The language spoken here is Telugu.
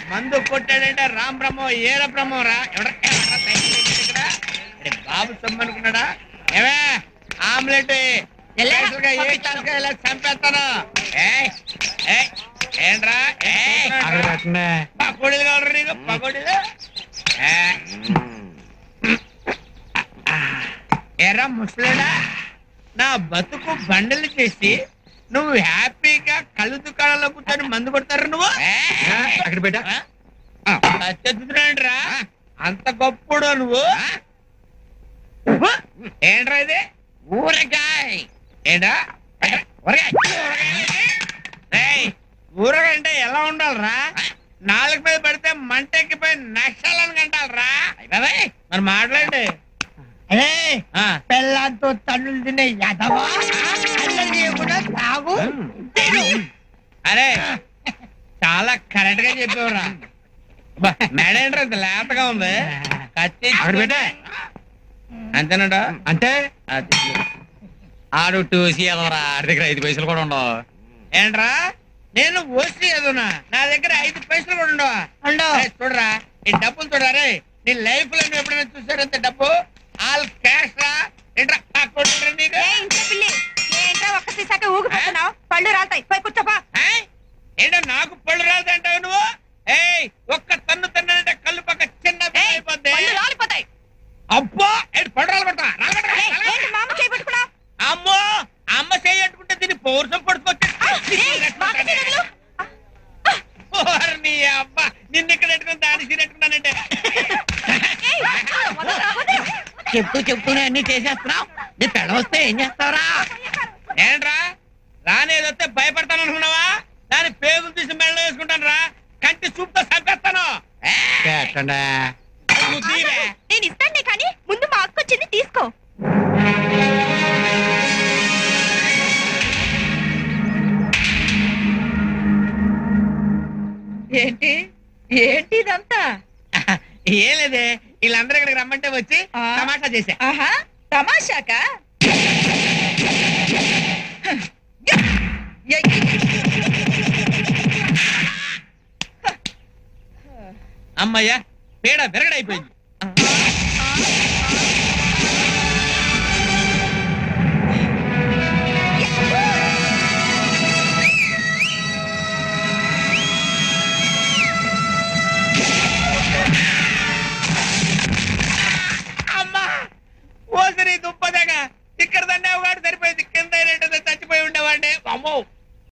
మందు కొట్టాడంటే రామ్ బ్రహ్మో ఏర బ్రహ్మో రా ఎవడ ఎవడ్రా సైకిల్ పెట్టాడు ఇక్కడ అరే బాబు సొమ్ము అనుకున్నాడా ఏవే ఆమ్లెట్ ఎలా? స్పెషల్గా ఏ క్లాస్గా ఇలా చంపేస్తాను ఏయ్, ఏయ్, ఏంట్రా ఏయ్, అక్కడ పెట్టండి పకోడీలు కావాలి నీకు పకోడీలు ఏ. ఎరా ముసలిడా నా బతుకు బండలు చేసి నువ్వు హ్యాపీగా కళ్ళు దుకాణంలో కూర్చొని మందు కొడతారు నువ్వు ఆ, అక్కడ పెట్టా చెప్తున్నాంట్రా అంత గొప్పడు నువ్వు ఏంట్రా ఇది ఊరగాయ ఏంటా ఊరగాయ ఊరగాయ అంటే ఎలా ఉండాలిరా నాలుగు మీద పడితే మంట ఎక్కిపోయి నష్టాలని కంటాలరా మరి మాట్లాడండి ఏయ్, ఆ, పెళ్ళాంతో తన్నులు తినే యదవా అన్నది కూడా తాగు తిను. అరే చాలా కరెక్ట్ గా చెప్పేవరా మేడ ఏంట్రా ఇంత లేతగా ఉంది కత్తి అక్కడ పెట్టే అంతేనడా అంటే అది. ఆడు టూసి ఎదవరా ఆడి దగ్గర ఐదు పైసలు కూడా ఉండవు ఏంట్రా నేను ఓసి ఎదునా నా దగ్గర ఐదు పైసలు కూడా ఉండవా ఉండవు. అరే, చూడరా ఈ డబ్బులు చూడరా రే నీ లైఫ్ లో నువ్వు ఎప్పుడైనా చూసారంత డబ్బు ఆల్ క్యాష్ రా ఏంట్రా అకౌంట్ నీకు ఏ ఇంట్లో పిల్లి ఏంటో ఒక్క సీసాక ఊగిపోతున్నావు పళ్ళు రాలుతాయి పోయి కూర్చోపా ఆ? ఏంటో నాకు పళ్ళు రాదంటావు నువ్వు ఏయ్ ఒక్క తన్ను తన్నంటే కళ్ళు పక్క చిన్న పిల్ల అయిపోద్ది పళ్ళు రాలిపోతాయి అబ్బో ఏంటి పళ్ళు రాలబడతా ఏయ్, ఏంటి మా అమ్మ చేయి పట్టుకున్నావు అమ్మో అమ్మ చేయట్టుకుంటే దీన్ని పౌరుషం పడుకోవచ్చు మా అక్క చేయి వదిలు. నీ అబ్బ నిన్ను ఇక్కడ పెట్టుకుని దాని సీరెట్టుకున్నానంటే ఏయ్, వదలరా, వదలు. చెప్తూ చెప్తూనే అన్ని చేసేస్తున్నావు నీ పెడ వస్తే ఏం చేస్తావురా ఏంట్రా రానేదొస్తే భయపడతాను అనుకున్నావా దాని పేగులు తీసి మెడలో వేసుకుంటాను రా కంటి చూపుతో చంపేస్తాను ఏ, పెట్టండి నువ్వు తీరే. నేను ఇస్తానులే కానీ ముందు మా అక్క వచ్చింది తీసుకో ఏంటి ఏంటి ఇదంతా ఏం లేదే వీళ్ళందరూ ఇక్కడికి రమ్మంటే వచ్చి ఆ. తమాషా చేశా ఆహా తమాషాక అమ్మయ్యా పేడ బెరగడైపోయింది